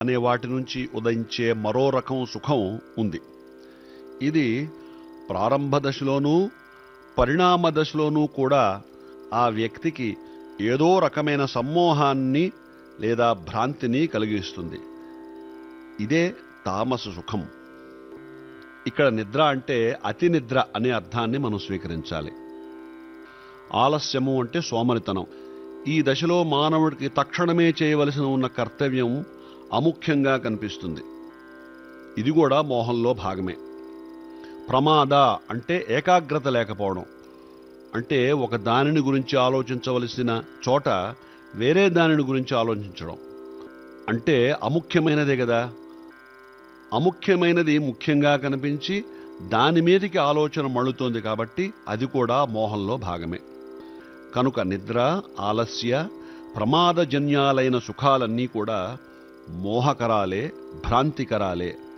అనే వాటి నుంచి ఉదయించే మరో రకం సుఖం ఉంది ఇది ప్రారంభ దశలోనూ పరిణామ దశలోనూ కూడా ఆ వ్యక్తికి ఏదో రకమైన సమ్మోహాన్ని లేదా భ్రాంతిని కలిగిస్తుంది ఇదే తామస సుఖం ఇక్కడ నిద్ర అంటే అతి నిద్ర అనే అర్థాన్ని మనం స్వీకరించాలి ఆలస్యము అంటే సోమరితనం ఈ దశలో మానవుడికి తక్షణమే చేయవలసిన ఉన్న కర్తవ్యం అముఖ్యంగా కనిపిస్తుంది ఇది కూడా మోహంలో భాగమే ప్రమాద అంటే ఏకాగ్రత లేకపోవడం అంటే ఒక దానిని గురించి ఆలోచించవలసిన చోట వేరే దానిని గురించి ఆలోచించడం అంటే అముఖ్యమైనదే కదా అముఖ్యమైనది ముఖ్యంగా కనిపించి దాని మీదకి ఆలోచన మళ్ళుతోంది కాబట్టి అది కూడా మోహంలో భాగమే కనుక నిద్ర ఆలస్య ప్రమాదజన్యాలైన సుఖాలన్నీ కూడా మోహకరాలే భ్రాంతికరాలే